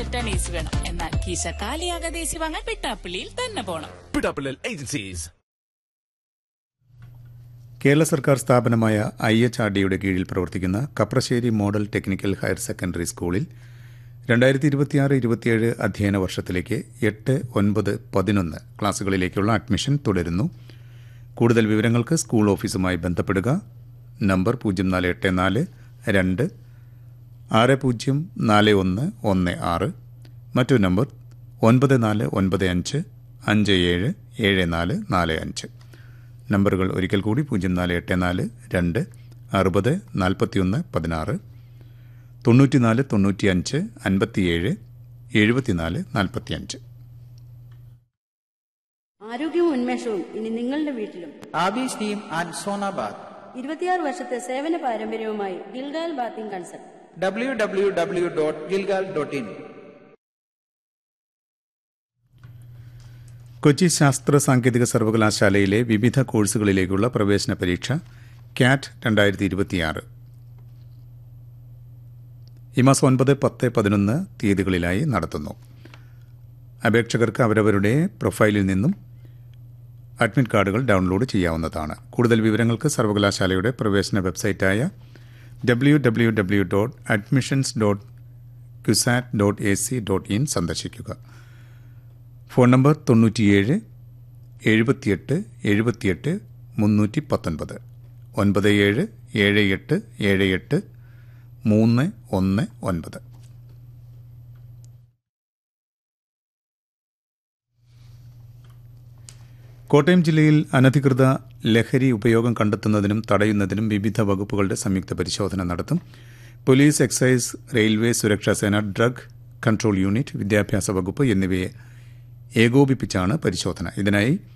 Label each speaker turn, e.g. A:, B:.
A: ton A C വേണം എന്നാൽ കീശ കാലിയാകാതെ A C വാങ്ങാൻ വെട്ടാപ്പള്ളിയിൽ തന്നെ പോണം
B: പിടാപ്പിള്ളൽ ഏജൻസീസ്
C: കേരള സർക്കാർ സ്ഥാപനമായ ഐ എച്ച് ആർ ഡിയുടെ കീഴിൽ പ്രവർത്തിക്കുന്ന Kaprassery model technical higher secondary സ്കൂളിൽ രണ്ടായിരത്തി ഇരുപത്തിയാറ് ഇരുപത്തിയേഴ് അധ്യയന വർഷത്തിലേക്ക് എട്ട് ഒൻപത് പതിനൊന്ന് ക്ലാസുകളിലേക്കുള്ള അഡ്മിഷൻ തുടരുന്നു കൂടുതൽ വിവരങ്ങൾക്ക് സ്കൂൾ ഓഫീസുമായി ബന്ധപ്പെടുക നമ്പർ പൂജ്യം നാല് എട്ട് നാല് രണ്ട് ആറ് പൂജ്യം നാല് ഒന്ന് ഒന്ന് ആറ് മറ്റൊരു നമ്പർ ഒൻപത് നാല് ഒൻപത് അഞ്ച് അഞ്ച് ഏഴ് ഏഴ് നാല് നാല് അഞ്ച് നമ്പറുകൾ ഒരിക്കൽ കൂടി പൂജ്യം നാല് എട്ട് നാല് രണ്ട് അറുപത് നാൽപ്പത്തിയൊന്ന് പതിനാറ് തൊണ്ണൂറ്റിനാല് തൊണ്ണൂറ്റിയഞ്ച് അൻപത്തിയേഴ് എഴുപത്തിനാല് നാൽപ്പത്തിയഞ്ച്
D: ആരോഗ്യവും ഉന്മേഷവും ഇനി നിങ്ങളുടെ വീട്ടിലും
E: ആബീസ് ടീം ആൻഡ് സോനാബാദ്
D: ഇരുപത്തിയാറ് വർഷത്തെ സേവന പാരമ്പര്യവുമായി Gilgal bathing consult
E: W W W dot Gilgal dot in
C: Kochi ശാസ്ത്ര സാങ്കേതിക സർവകലാശാലയിലെ വിവിധ കോഴ്സുകളിലേക്കുള്ള പ്രവേശന പരീക്ഷ ക്യാറ്റ് രണ്ടായിരത്തി ഇരുപത്തിയാറ് ഈ മാസം ഒൻപത് പത്ത് പതിനൊന്ന് തീയതികളിലായി നടത്തുന്നു അപേക്ഷകർക്ക് അവരവരുടെ പ്രൊഫൈലിൽ നിന്നും അഡ്മിറ്റ് കാർഡുകൾ ഡൗൺലോഡ് ചെയ്യാവുന്നതാണ് കൂടുതൽ വിവരങ്ങൾക്ക് സർവകലാശാലയുടെ പ്രവേശന വെബ്സൈറ്റായ W W W dot admissions dot CUSAT dot A C dot in സന്ദർശിക്കുക ഫോൺ നമ്പർ തൊണ്ണൂറ്റിയേഴ് എഴുപത്തിയെട്ട് എഴുപത്തിയെട്ട് മുന്നൂറ്റി പത്തൊൻപത് ഒൻപത് ഏഴ് ഏഴ് എട്ട് ഏഴ് എട്ട് മൂന്ന് ഒന്ന് ഒൻപത് കോട്ടയം ജില്ലയിൽ അനധികൃത ലഹരി ഉപയോഗം കണ്ടെത്തുന്നതിനും തടയുന്നതിനും വിവിധ വകുപ്പുകളുടെ സംയുക്ത പരിശോധന നടത്തും പോലീസ് എക്സൈസ് റെയിൽവേ സുരക്ഷാ സേന ഡ്രഗ് കൺട്രോൾ യൂണിറ്റ് വിദ്യാഭ്യാസ വകുപ്പ് എന്നിവയെ ഏകോപിപ്പിച്ചാണ് പരിശോധന ഇതിനായി